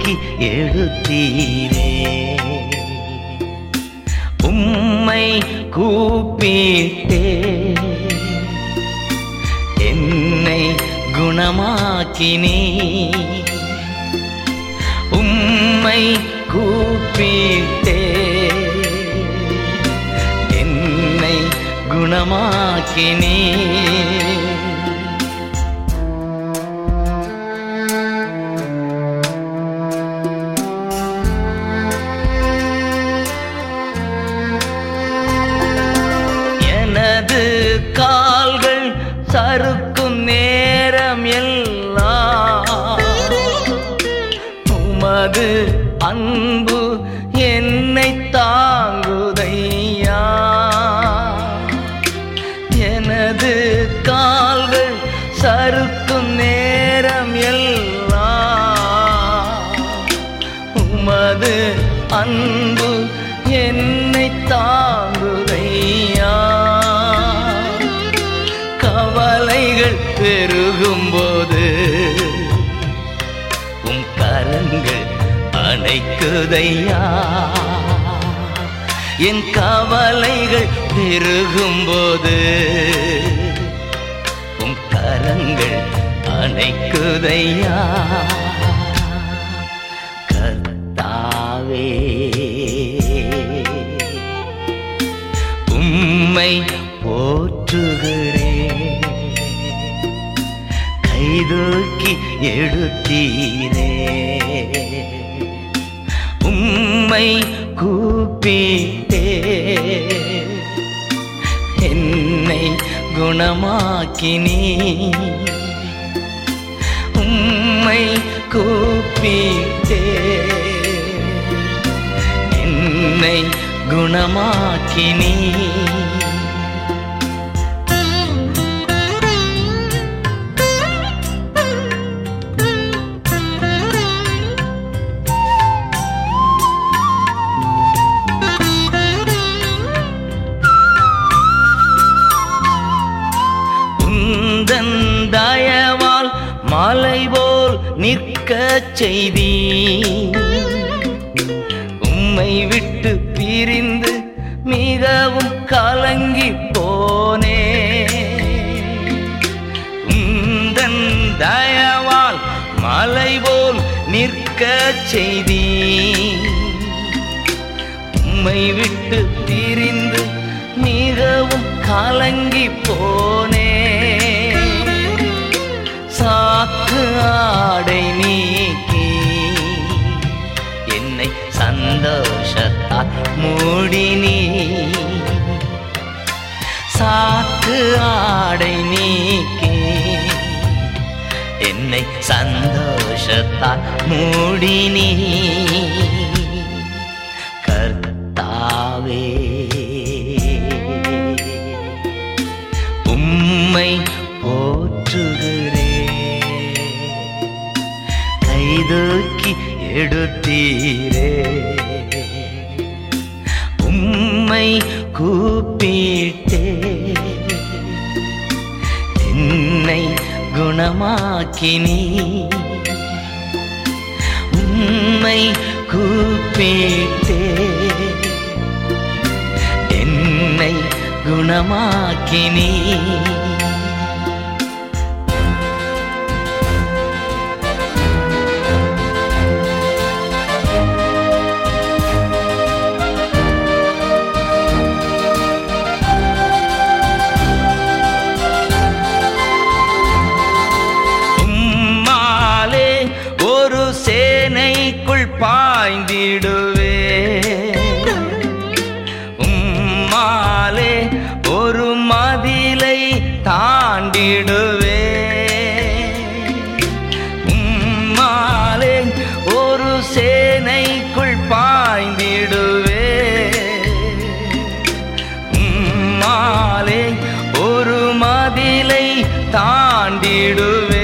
கைதூக்கி எடுத்தீரே உம்மை கூப்பிட்டே என்னை குணமாக்கினே உம்மை கூப்பிட்டே என்னை குணமாக்கினே எனது கால்கள் சறுக்கும் நேரம் எல்லாம் உமது அன்பு என்னை தாங்குதையா எனது கால்கள் சறுக்கும் நேரம் எல்லாம் உமது அன்பு என்னை தாங்குதையா கவலைகள் பெருகும்போது உம் கரங்கள் அணைக்குதையா என் கவலைகள் பெருகும்போது உம் கரங்கள் அணைக்குதையா கர்த்தாவே உம்மை போற்றுகிறேன் கைதூக்கி எடுத்தீரே உம்மை கூப்பிட்டே என்னை குணமாக்கினே உம்மை கூப்பிட்டே என்னை குணமாக்கினே உந்தன் தயவால் மலை போல் நிற்க செய்தி உம்மை விட்டு பிரிந்து மிகவும் கலங்கி போனே உந்தன் தயவால் மலை போல் நிற்க செய்தி உம்மை விட்டு பிரிந்து மிகவும் கலங்கி போனே சாக்கு ஆடை நீக்கி என்னை சந்தோஷத்தால் மூடினி சாக்கு ஆடை நீக்கி என்னை சந்தோஷத்தால் மூடினி கர்த்தாவே உம்மை போற்றுகிறே கைதூக்கி எடுத்தீரே உம்மை கூப்பிட்டே என்னை குணமாக்கினீ உம்மை கூப்பிட்டே என்னை குணமாக்கினீ உம்மாலே ஒரு சேனைக்குள் பாய்ந்திடுவே உம்மாலே ஒரு மதிலை தாண்டிடுவே உம்மாலே ஒரு சேனைக்குள் பாய்ந்திடுவே உம்மாலே ஒரு மதிலை தாண்டிடுவே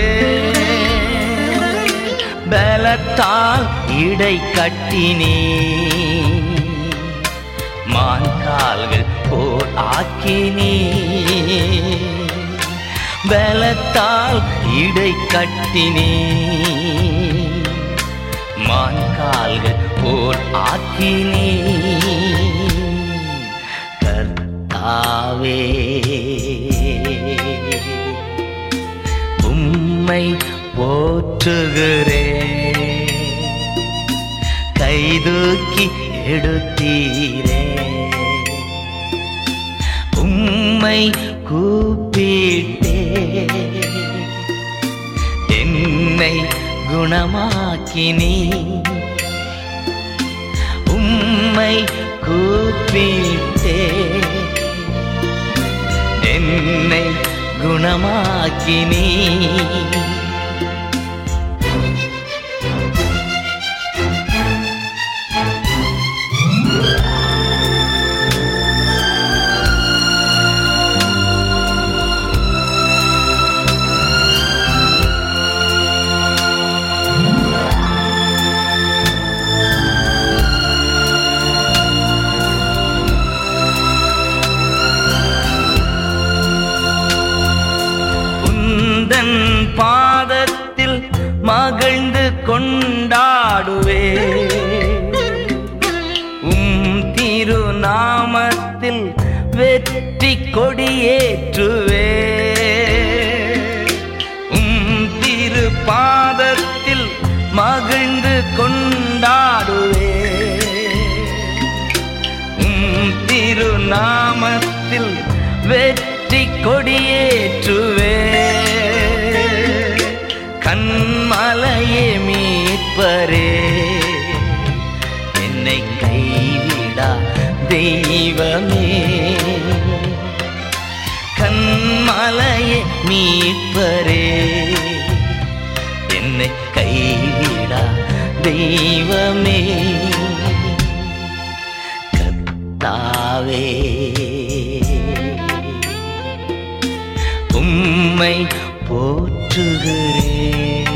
பலத்தால் இடை கட்டினே மான் கால்கள் போல் ஆக்கினே பலத்தால் இடை கட்டினே மான் கால்கள் போல் ஆக்கினே கர்த்தாவே உம்மை போற்றுகிறேன் கைதூக்கி எடுத்தீரே உம்மை கூப்பிட்டே என்னை குணமாக்கினி உம்மை கூப்பிட்டே என்னை குணமாக்கினி உந்தன் பாதத்தில் மகிழ்ந்து கொண்டாடுவே உம் திருநாமத்தில் வெற்றி கொடியேற்றுவே உம் திரு பாதத்தில் மகிழ்ந்து கொண்டாடுவே உம் திருநாமத்தில் வெற்றி கொடியேற்றுவே கண்மலையே மீட்பரே என்னை கைவிடா தெய்வமே கண்மலையே மீட்பரே என்னை கைவிடா தெய்வமே கத்தாவே உம்மை போற்றுகிறேன்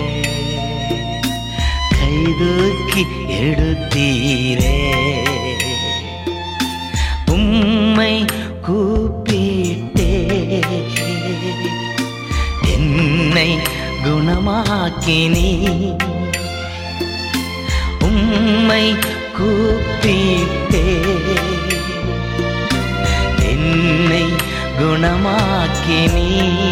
கைதூக்கி எடுத்தீரே உம்மை கூப்பிட்டே என்னை குணமாக்கினி உம்மை கூப்பிட்டே என்னை குணமாக்கினீ